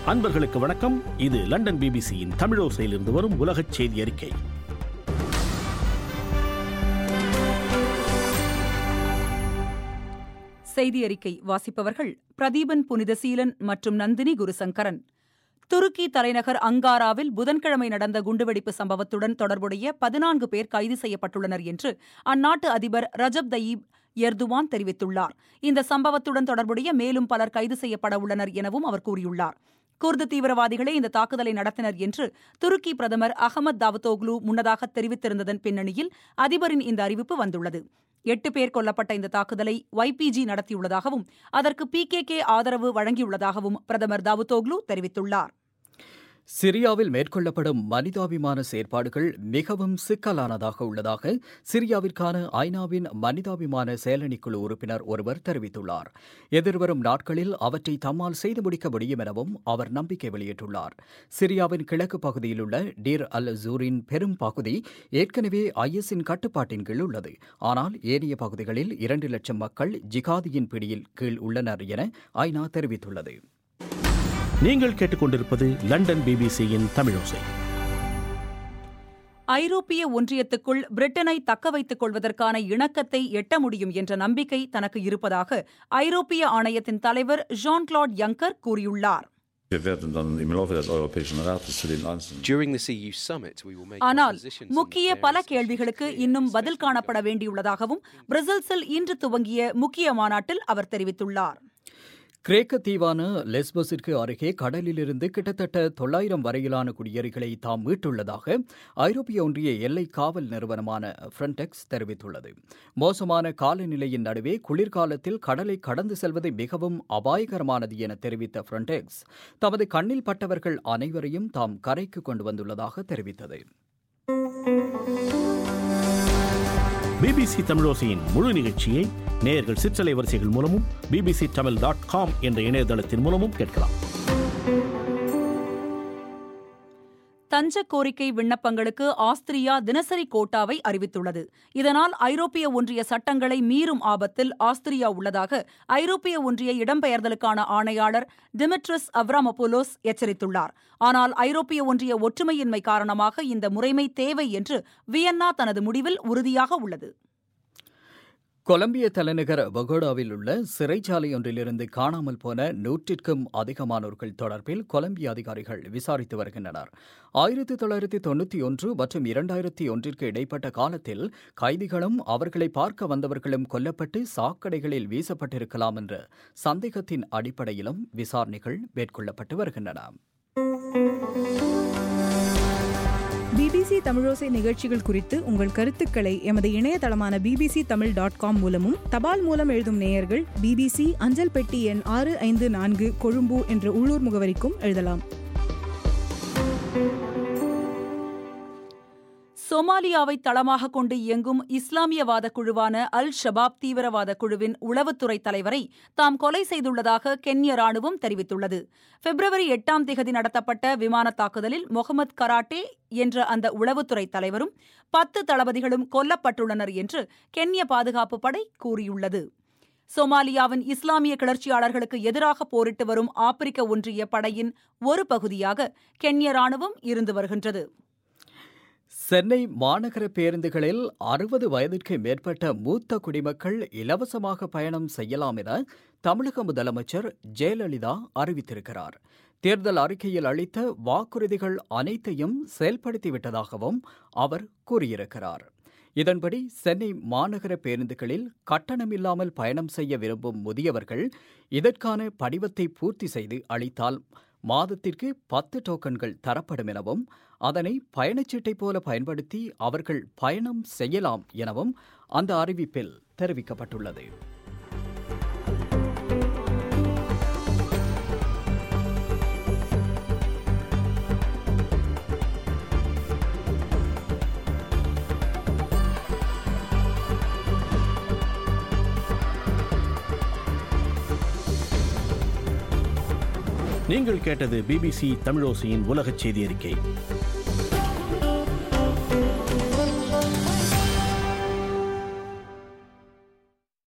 அன்பர்களுக்கு வணக்கம் இது லண்டன் பிபிசியின் தமிழோசையிலிருந்து வரும் உலகச் செய்தி அறிக்கை செய்தி அறிக்கை வாசிப்பவர்கள் பிரதீபன் புனிதசீலன் மற்றும் நந்தினி குருசங்கரன் துருக்கி தலைநகர் அங்காராவில் புதன்கிழமை நடந்த குண்டுவெடிப்பு சம்பவத்துடன் தொடர்புடைய பதினான்கு பேர் கைது செய்யப்பட்டுள்ளனர் என்று அந்நாட்டு அதிபர் ரஜப் தயீப் எர்துவான் தெரிவித்துள்ளார் இந்த சம்பவத்துடன் தொடர்புடைய மேலும் பலர் கைது செய்யப்பட உள்ளனர் எனவும் அவர் கூறியுள்ளார் குர்து தீவிரவாதிகளே இந்த தாக்குதலை நடத்தினர் என்று துருக்கி பிரதமர் அகமது தாவத்தோக்லு முன்னதாக தெரிவித்திருந்ததன் பின்னணியில் அதிபரின் இந்த அறிவிப்பு வந்துள்ளது எட்டு பேர் கொல்லப்பட்ட இந்த தாக்குதலை ஒய்பிஜி நடத்தியுள்ளதாகவும் அதற்கு பிகேகே ஆதரவு வழங்கியுள்ளதாகவும் பிரதமர் தாவுத்தோக்லு தெரிவித்துள்ளார் சிரியாவில் மேற்கொள்ளப்படும் மனிதாபிமான செயற்பாடுகள் மிகவும் சிக்கலானதாக உள்ளதாக சிரியாவிற்கான ஐநாவின் மனிதாபிமான செயலணிக்குழு உறுப்பினர் ஒருவர் தெரிவித்துள்ளார் எதிர்வரும் நாட்களில் அவற்றை தம்மால் செய்து முடிக்க முடியும் எனவும் அவர் நம்பிக்கை வெளியிட்டுள்ளார் சிரியாவின் கிழக்கு பகுதியில் உள்ள டீர் அல் ஜூரின் பெரும் பகுதி ஏற்கனவே ஐஎஸ்இன் கட்டுப்பாட்டின் கீழ் உள்ளது ஆனால் ஏனைய பகுதிகளில் இரண்டு லட்சம் மக்கள் ஜிகாதியின் பிடியில் கீழ் உள்ளனர் என ஐநா தெரிவித்துள்ளது நீங்கள் கேட்டுக்கொண்டிருப்பது லண்டன் பிபிசியின் தமிழோசை ஐரோப்பிய ஒன்றியத்துக்குள் பிரிட்டனை தக்க வைத்துக் கொள்வதற்கான இணக்கத்தை எட்ட முடியும் என்ற நம்பிக்கை தனக்கு இருப்பதாக ஐரோப்பிய ஆணையத்தின் தலைவர் ஜான் கிளாட் யங்கர் கூறியுள்ளார் Wir werden dann im Laufe des Europäischen Rates zu den einzelnen During this EU summit, we will make ஆனால் our positions on முக்கிய various பல issues கேள்விகளுக்கு clear, இன்னும் பதில் especially காணப்பட வேண்டியுள்ளதாகவும் பிரசல்ஸில் இன்று துவங்கிய முக்கிய மாநாட்டில் அவர் தெரிவித்துள்ளார் கிரேக்க தீவான லெஸ்போஸிற்கு அருகே கடலிலிருந்து கிட்டத்தட்ட தொள்ளாயிரம் வரையிலான குடியேறிகளை தாம் மீட்டுள்ளதாக ஐரோப்பிய ஒன்றிய எல்லை காவல் நிறுவனமான ஃப்ரண்டெக்ஸ் தெரிவித்துள்ளது மோசமான காலநிலையின் நடுவே குளிர்காலத்தில் கடலை கடந்து செல்வது மிகவும் அபாயகரமானது என தெரிவித்த ஃப்ரண்டெக்ஸ் தமது கண்ணில் பட்டவர்கள் அனைவரையும் தாம் கரைக்கு கொண்டு வந்துள்ளதாக தெரிவித்தது பிபிசி தமிழோசையின் முழு நிகழ்ச்சியை நேயர்கள் சிற்றலை வரிசைகள் மூலமும் பிபிசி தமிழ் டாட் காம் என்ற இணையதளத்தின் மூலமும் கேட்கலாம் தஞ்ச கோரிக்கை விண்ணப்பங்களுக்கு ஆஸ்திரியா தினசரி கோட்டாவை அறிவித்துள்ளது இதனால் ஐரோப்பிய ஒன்றிய சட்டங்களை மீறும் ஆபத்தில் ஆஸ்திரியா உள்ளதாக ஐரோப்பிய ஒன்றிய இடம்பெயர்தலுக்கான ஆணையாளர் டிமிட்ரிஸ் அவ்ராமபோலோஸ் எச்சரித்துள்ளார் ஆனால் ஐரோப்பிய ஒன்றிய ஒற்றுமையின்மை காரணமாக இந்த முறைமை தேவை என்று வியன்னா தனது முடிவில் உறுதியாக உள்ளது கொலம்பிய தலைநகர் பகோடாவில் உள்ள சிறைச்சாலை ஒன்றிலிருந்து காணாமல் போன நூற்றிற்கும் அதிகமானோர்கள் தொடர்பில் கொலம்பிய அதிகாரிகள் விசாரித்து வருகின்றனர் ஆயிரத்தி தொள்ளாயிரத்தி தொண்ணூற்றி ஒன்று மற்றும் இரண்டாயிரத்தி ஒன்றிற்கு இடைப்பட்ட காலத்தில் கைதிகளும் அவர்களை பார்க்க வந்தவர்களும் கொல்லப்பட்டு சாக்கடைகளில் வீசப்பட்டிருக்கலாம் என்ற சந்தேகத்தின் அடிப்படையிலும் விசாரணைகள் மேற்கொள்ளப்பட்டு வருகின்றன பிபிசி தமிழோசை நிகழ்ச்சிகள் குறித்து உங்கள் கருத்துக்களை எமது இணையதளமான பிபிசி தமிழ் டாட் காம் மூலமும் தபால் மூலம் எழுதும் நேயர்கள் பிபிசி அஞ்சல் பெட்டி எண் ஆறு ஐந்து நான்கு கொழும்பு என்ற உள்ளூர் முகவரிக்கும் எழுதலாம் சோமாலியாவை தளமாக கொண்டு இயங்கும் இஸ்லாமியவாத குழுவான அல் ஷபாப் தீவிரவாத குழுவின் உளவுத்துறை தலைவரை தாம் கொலை செய்துள்ளதாக கென்ய ராணுவம் தெரிவித்துள்ளது பிப்ரவரி எட்டாம் திகதி நடத்தப்பட்ட விமான தாக்குதலில் முகமது கராட்டே என்ற அந்த உளவுத்துறை தலைவரும் பத்து தளபதிகளும் கொல்லப்பட்டுள்ளனர் என்று கென்ய பாதுகாப்பு படை கூறியுள்ளது சோமாலியாவின் இஸ்லாமிய கிளர்ச்சியாளர்களுக்கு எதிராக போரிட்டு வரும் ஆப்பிரிக்க ஒன்றிய படையின் ஒரு பகுதியாக கென்ய ராணுவம் இருந்து வருகின்றது சென்னை மாநகர பேருந்துகளில் அறுபது வயதிற்கு மேற்பட்ட மூத்த குடிமக்கள் இலவசமாக பயணம் செய்யலாம் என தமிழக முதலமைச்சர் ஜெயலலிதா அறிவித்திருக்கிறார் தேர்தல் அறிக்கையில் அளித்த வாக்குறுதிகள் அனைத்தையும் செயல்படுத்திவிட்டதாகவும் அவர் கூறியிருக்கிறார் இதன்படி சென்னை மாநகர பேருந்துகளில் கட்டணமில்லாமல் பயணம் செய்ய விரும்பும் முதியவர்கள் இதற்கான படிவத்தை பூர்த்தி செய்து அளித்தால் மாதத்திற்கு பத்து டோக்கன்கள் தரப்படும் எனவும் அதனை பயணச்சீட்டை போல பயன்படுத்தி அவர்கள் பயணம் செய்யலாம் எனவும் அந்த அறிவிப்பில் தெரிவிக்கப்பட்டுள்ளது நீங்கள் கேட்டது பிபிசி தமிழோசையின் உலகச் செய்தி அறிக்கை